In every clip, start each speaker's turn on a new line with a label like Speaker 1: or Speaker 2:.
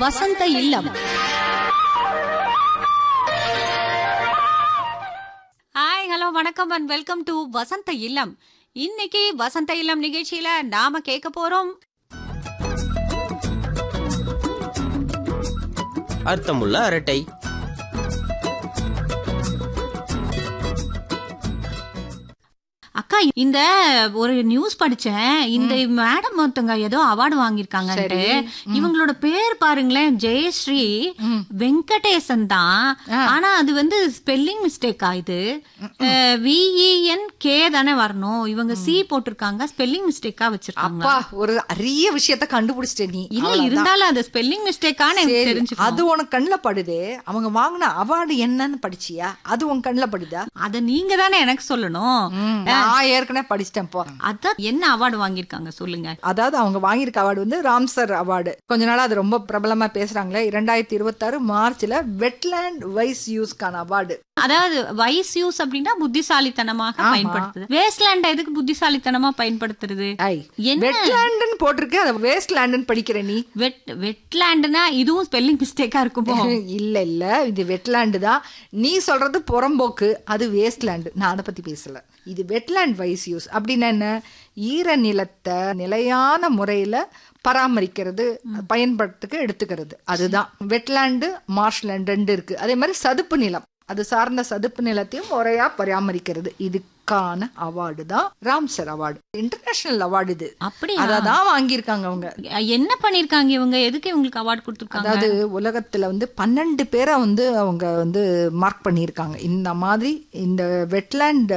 Speaker 1: வசந்த Illam hi hello வணக்கம் and welcome to Vasantha Illam இன்னைக்கு வசந்த இல்லம் நிகழ்ச்சியில நாம கேட்க போறோம்
Speaker 2: அர்த்தமுள்ள அரட்டை
Speaker 1: அக்கா இந்த ஒரு நியூஸ் படிச்சேன் இந்த மேடம் ஒருத்தங்க ஏதோ அவார்டு வாங்கியிருக்காங்கன்ட்டு இவங்களோட பேர் பாருங்களேன் ஜெயஸ்ரீ வெங்கடேசன் தான் ஆனா அது வந்து ஸ்பெல்லிங் மிஸ்டேக்கா இது விஇஎன் கே தானே வரணும் இவங்க சி போட்டிருக்காங்க ஸ்பெல்லிங் மிஸ்டேக்கா வச்சிருக்காங்க
Speaker 3: அப்பா ஒரு அரிய விஷயத்த கண்டுபிடிச்சிட்ட நீ
Speaker 1: இல்ல
Speaker 3: அவ்வளவுதான்.
Speaker 1: இருந்தாலும் அது ஸ்பெல்லிங் மிஸ்டேக்கான
Speaker 3: சரி,
Speaker 1: தெரிஞ்சு
Speaker 3: அது உனக்கு கண்ணுல படுதே அவங்க வாங்கின அவார்டு என்னன்னு படிச்சியா அது உன் கண்ணுல படுதா
Speaker 1: அத நீங்க தானே எனக்கு சொல்லணும்
Speaker 3: ம், நான் ஏற்கனவே படிச்சிட்டேன் போ
Speaker 1: அதான் என்ன அவார்டு வாங்கியிருக்காங்க சொல்லுங்க
Speaker 3: அதாவது அவங்க வாங்கியிருக்க அவார்டு வந்து ராம்சர் அவார்டு கொஞ்ச நாளா அது ரொம்ப பிரபலமா பேசுறாங்களே இரண்டாயிரத்தி இருபத்தாறு மார்ச்ல வெட்லேண்ட் வைஸ் யூஸ்க்கான அவார்டு
Speaker 1: அதாவது வைஸ் யூஸ் அப்படின்னா புத்திசாலித்தனமாக
Speaker 3: ஆமா.
Speaker 1: பயன்படுத்துது வேஸ்ட்லேண்ட் எதுக்கு புத்திசாலித்தனமா பயன்படுத்துறது
Speaker 3: ஐ
Speaker 1: என்ன?
Speaker 3: வெட்லேண்ட்னு போட்டிருக்கு அதை வேஸ்ட் லேண்டுன்னு படிக்கிற நீ
Speaker 1: வெட் வெட்லேண்ட்னா இதுவும் ஸ்பெல்லிங் மிஸ்டேக்கா இருக்குமோ
Speaker 3: இல்ல இல்ல இது வெட்லேண்டு தான் நீ சொல்றது புறம்போக்கு அது வேஸ்ட் லேண்டு நான் அதை பத்தி பேசல இது வெட்லேண்ட் வைஸ் யூஸ் அப்படின்னா என்ன ஈர நிலத்தை நிலையான முறையில பராமரிக்கிறது பயன்படுத்துக்கு எடுத்துக்கிறது அதுதான் வெட்லேண்டு மார்ஷ்லேண்ட் ரெண்டு இருக்கு அதே மாதிரி சதுப்பு நிலம் அது சார்ந்த சதுப்பு நிலத்தையும் முறையா பராமரிக்கிறது இதுக்கான அவார்டு தான் ராம்சர் அவார்டு இன்டர்நேஷனல் அவார்டு இது
Speaker 1: அப்படியா
Speaker 3: அததான் வாங்கியிருக்காங்க அவங்க
Speaker 1: என்ன பண்ணிருக்காங்க இவங்க எதுக்கு இவங்களுக்கு அவார்டு கொடுத்துருக்காங்க
Speaker 3: அதாவது உலகத்துல வந்து பன்னெண்டு பேரை வந்து அவங்க வந்து மார்க் பண்ணியிருக்காங்க இந்த மாதிரி இந்த வெட்லேண்ட்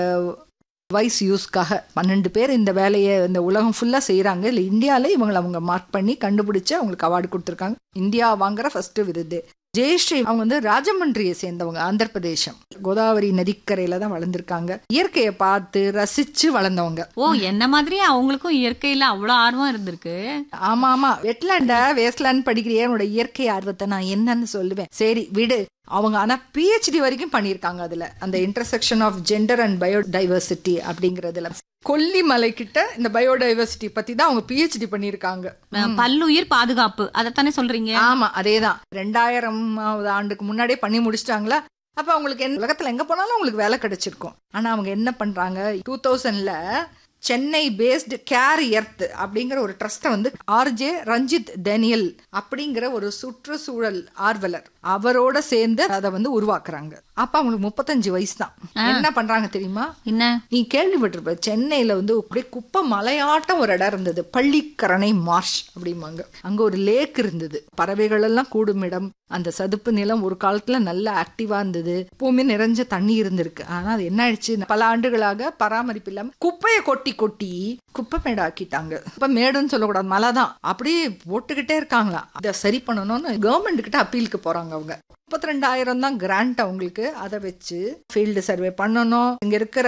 Speaker 3: வைஸ் யூஸ்க்காக பன்னெண்டு பேர் இந்த வேலையை இந்த உலகம் ஃபுல்லா செய்றாங்க இல்லை இந்தியால இவங்களை அவங்க மார்க் பண்ணி கண்டுபிடிச்சு அவங்களுக்கு அவார்டு கொடுத்துருக்காங்க இந்தியா வாங்குற ஃபர்ஸ்ட் விருது ஜெயஸ்ரீ அவங்க வந்து ராஜமன்றியை சேர்ந்தவங்க ஆந்திர பிரதேசம் கோதாவரி நதிக்கரையில தான் வளர்ந்துருக்காங்க இயற்கையை பார்த்து ரசிச்சு வளர்ந்தவங்க
Speaker 1: ஓ என்ன மாதிரி அவங்களுக்கும் இயற்கையில அவ்வளவு ஆர்வம் இருந்திருக்கு
Speaker 3: ஆமா ஆமா வெட்லாண்ட வேஸ்ட்லேண்ட் படிக்கிறியே என்னோட இயற்கை ஆர்வத்தை நான் என்னன்னு சொல்லுவேன் சரி விடு அவங்க ஆனா பிஹெச்டி வரைக்கும் பண்ணியிருக்காங்க அதுல அந்த intersection of gender and biodiversity அப்படிங்கறதுல கொல்லிமலை கிட்ட இந்த பயோடைவர்சிட்டி பத்தி தான் அவங்க பிஹெச்டி பண்ணியிருக்காங்க
Speaker 1: அஹ், பல்லுயிர் பாதுகாப்பு அதைத்தானே சொல்றீங்க
Speaker 3: ஆமா அதேதான் ரெண்டாயிரமாவது ஆண்டுக்கு முன்னாடியே பண்ணி முடிச்சிட்டாங்களா அப்ப அவங்களுக்கு என்ன உலகத்துல எங்க போனாலும் அவங்களுக்கு வேலை கிடைச்சிருக்கும் ஆனா அவங்க என்ன பண்றாங்க டூ தௌசண்ட்ல சென்னை பேஸ்டு கேர் எர்த் அப்படிங்கிற ஒரு ட்ரஸ்ட்டை வந்து ஆர்ஜே ரஞ்சித் டேனியல் அப்படிங்கிற ஒரு சுற்றுச்சூழல் ஆர்வலர் அவரோட சேர்ந்து அதை வந்து உருவாக்குறாங்க அப்ப அவங்களுக்கு முப்பத்தஞ்சு வயசு தான் என்ன பண்றாங்க தெரியுமா
Speaker 1: என்ன
Speaker 3: நீ கேள்விப்பட்டிருப்ப சென்னையில வந்து அப்படியே குப்பை மலையாட்டம் ஒரு இடம் இருந்தது பள்ளிக்கரணை மார்ஷ் அப்படிம்பாங்க அங்க ஒரு லேக் இருந்தது பறவைகள் எல்லாம் கூடும் இடம் அந்த சதுப்பு நிலம் ஒரு காலத்துல நல்ல ஆக்டிவா இருந்தது எப்பவுமே நிறைஞ்ச தண்ணி இருந்திருக்கு ஆனா அது என்ன ஆயிடுச்சு பல ஆண்டுகளாக பராமரிப்பு இல்லாம குப்பையை கொட்டி கொட்டி குப்பை மேடு ஆக்கிட்டாங்க குப்பை மேடுன்னு சொல்லக்கூடாது மலை தான் அப்படியே போட்டுக்கிட்டே இருக்காங்களா அதை சரி பண்ணணும்னு கவர்மெண்ட் கிட்ட அப்பீலுக்கு போறாங்க அவங்க முப்பத்தி ரெண்டாயிரம் தான் கிராண்ட் அவங்களுக்கு அதை வச்சு ஃபீல்டு சர்வே பண்ணணும் இங்க இருக்கிற